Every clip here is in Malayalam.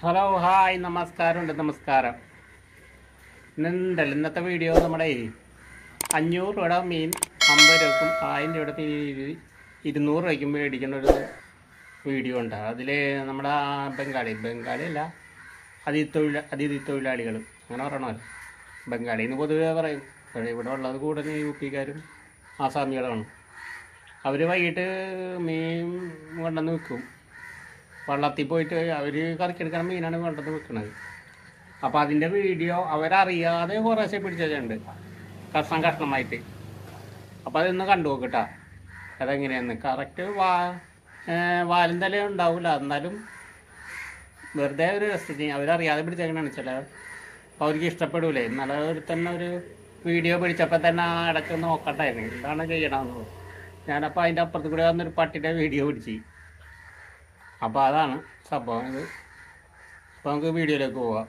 ഹലോ ഹായ് നമസ്കാരം ഉണ്ട് നമസ്കാരം ഇന്നുണ്ടല്ലോ ഇന്നത്തെ വീഡിയോ നമ്മുടെ അഞ്ഞൂറ് രൂപയുടെ മീൻ അമ്പത് രൂപക്കും ആയിരം രൂപയുടെ മീൻ ഇരു- ഇരുന്നൂറ് രൂപയ്ക്കും മേടിക്കുന്ന ഒരു വീഡിയോ ഉണ്ട് അതിൽ നമ്മുടെ ആ ബംഗാളി ബംഗാളി അല്ല അതിഥി അതിഥി തൊഴിലാളികൾ അങ്ങനെ പറയണമല്ലോ ബംഗാളി എന്ന് പൊതുവേ പറയും പക്ഷേ ഇവിടെ ഉള്ളത് കൂടുതൽ യു പിക്കാരും ആസാമികളാണ് അവർ വൈകിട്ട് മീൻ കൊണ്ടുവന്ന് വിൽക്കും വള്ളത്തിൽ പോയിട്ട് അവർ കറക്കിയെടുക്കണ മീനാണ് കൊണ്ടുവന്ന് വിൽക്കുന്നത് അപ്പോൾ അതിൻ്റെ വീഡിയോ അവരറിയാതെ കുറേശ്ശെ പിടിച്ചിട്ടുണ്ട് കഷ്ണം കഷ്ണമായിട്ട് അപ്പോൾ അതൊന്ന് കണ്ടു നോക്കട്ടാ അതെങ്ങനെയാന്ന് കറക്റ്റ് വാ വാലും തല ഉണ്ടാവില്ല എന്നാലും വെറുതെ ഒരു രസത്തിന് അവരറിയാതെ പിടിച്ചേക്കണാണ് ചില അപ്പോൾ അവർക്ക് ഇഷ്ടപ്പെടൂലേ ഇന്നലെ ഒരു തന്നെ ഒരു വീഡിയോ പിടിച്ചപ്പോൾ തന്നെ ആ ഇടയ്ക്ക് നോക്കട്ടായിരുന്നു എന്താണ് ചെയ്യണമെന്ന് ഞാനപ്പോൾ അതിൻ്റെ അപ്പുറത്ത് കൂടെ വന്നൊരു പട്ടിയുടെ വീഡിയോ പിടിച്ച് അപ്പോൾ അതാണ് സംഭവം ഇത് അപ്പോൾ നമുക്ക് വീഡിയോയിലേക്ക് പോവാം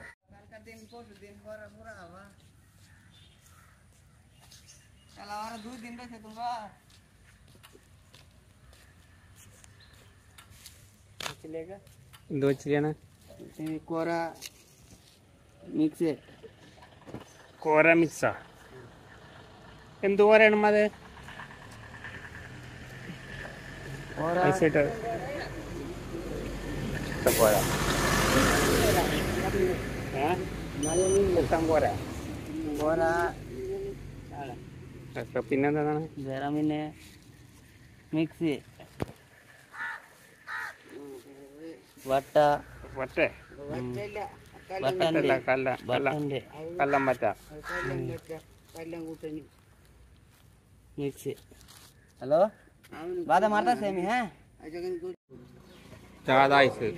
ahora dos días se tumba. എന്ത് വെച്ചിട്ടാണ് കോര മിക്സ് കോര മിക്സാ എന്ത് കോരയാണ് അത് കോര ഐസായിട്ട് കോര ഏ മുട്ടൻ കോര കോര ഒക്കെ പിന്നെന്താണ് വേറെ പിന്നെ മിക്സ് വട്ട വറ്റേ വട്ടൻ്റെ അല്ല കല്ല കല്ല വട്ടൻ്റെ കല്ലം വറ്റ മിക്സ് ഹലോ ബാധ മാरता सेमी है ചാതായിസ്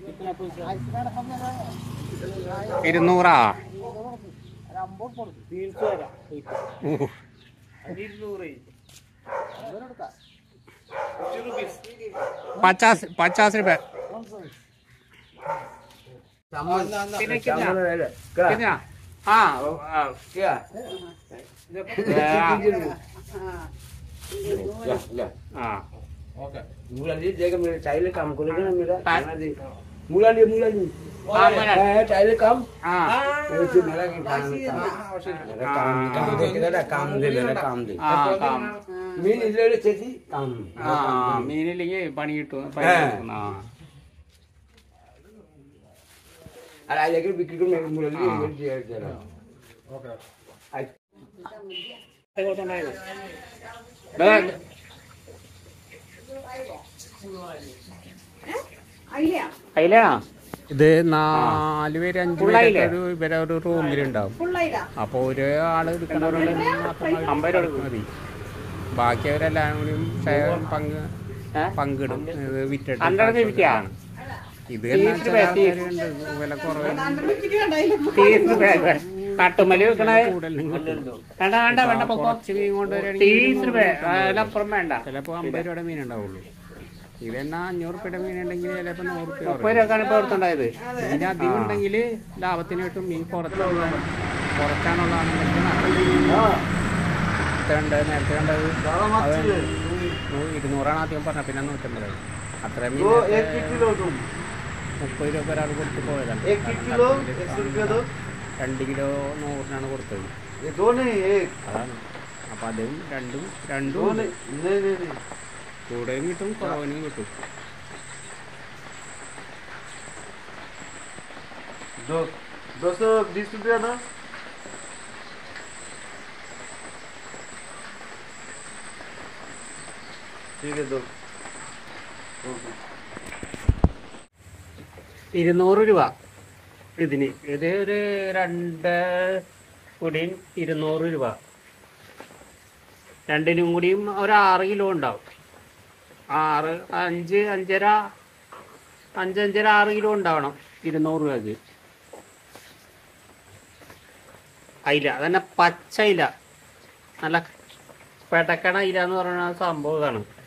ഇരുന്നൂറാ ഊഹ്. പച്ചാസ് പച്ചാസ് രൂപ പിന്നെ കിतना? कितना? हाँ आ, क्या हाँ मुलाली देखा मेरे चाइले काम को लेकर ना मेरा हाँ। खाना दे मुलाली मुलाली हाँ, मुलाली। है चाइले काम हाँ ऐसे मेरा के काम मेरा काम काम दे के ना काम दे मेरा काम दे हाँ काम मीन इधर चेती काम ആ മീനില്ലെങ്കിൽ പണി കിട്ടും പണി ഏ. കിട്ടും. ആ अरे आज लेकर बिक्री को मेरे मुलाली हाँ। मेरे दिया जरा ओके आज അയിലാണോ ഇത് നാല് പേര് അഞ്ചു പേര് ഒരു ഇവരെ ഒരു റൂമിലുണ്ടാവും അപ്പൊ ഒരു ആള് എടുക്കണവരുള്ള അമ്പത് രൂപ എടുക്കും മതി ബാക്കി അവരെല്ലാം കൂടിയും ഷെയർ പങ്ക് പങ്കിടും ഇത് വിറ്റിട്ട് ഇത് എന്ന് വെച്ചാൽ ആൾക്കാരുണ്ട്. വില കുറവ് തട്ടുമലി വെക്കണ വേണ്ട വേണ്ട വേണ്ട കുറച്ച് മീൻ കൊണ്ടുവരികയാണെങ്കിൽ അതിലപ്പുറം വേണ്ട ചിലപ്പോ അമ്പത് രൂപയുടെ മീൻ ഉണ്ടാവുള്ളൂ ഇത് തന്നെ അഞ്ഞൂറ് രൂപയുടെ മീൻ ഉണ്ടെങ്കിൽ ചിലപ്പോ നൂറ് രൂപ മുപ്പത് രൂപക്കാണ് ഇപ്പൊ ഓർത്തുണ്ടായത് മീൻ അധികം ഉണ്ടെങ്കിൽ ലാഭത്തിന് കിട്ടും മീൻ കുറച്ചുള്ള കുറച്ചാണുള്ളതാണെങ്കിൽ നേരത്തെ കണ്ടത് നേരത്തെ കണ്ടത് അത് നൂ- ഇരുന്നൂറാണ് ആദ്യം പറഞ്ഞത് പിന്നെ നൂറ്റമ്പത് അത്രയും മീൻ നേരത്തെ മുപ്പത് രൂപ ഒരാൾ കൊടുത്ത് പോയതാണ് एक किलो एक सौ रुपया दो രണ്ട് കിലോ നൂറിനാണ് കൊടുത്തത് ये दो नहीं एक അതാണ് അപ്പം അതും രണ്ടും രണ്ടും दो ഉണ്ട്. नहीं नहीं नहीं नहीं കൂടുതലും കിട്ടും കുറവിനും കിട്ടും दो दो सौ बीस रुपया ना ठीक है दो ഇരുന്നൂറ് രൂപ ഇതിന് ഇത് ഒരു രണ്ട് കൂടിയും ഇരുന്നൂറ് രൂപ രണ്ടിനും കൂടിയും ഒരു ആറ് കിലോ ഉണ്ടാവും ആറ് അഞ്ച് അഞ്ചര അഞ്ചഞ്ചര ആറ് കിലോ ഉണ്ടാവണം ഇരുന്നൂറ് രൂപക്ക് അയില അതന്നെ പച്ച ഇല നല്ല പെടക്കണ ഇല എന്ന് പറയുന്ന സംഭവം ഇതാണ്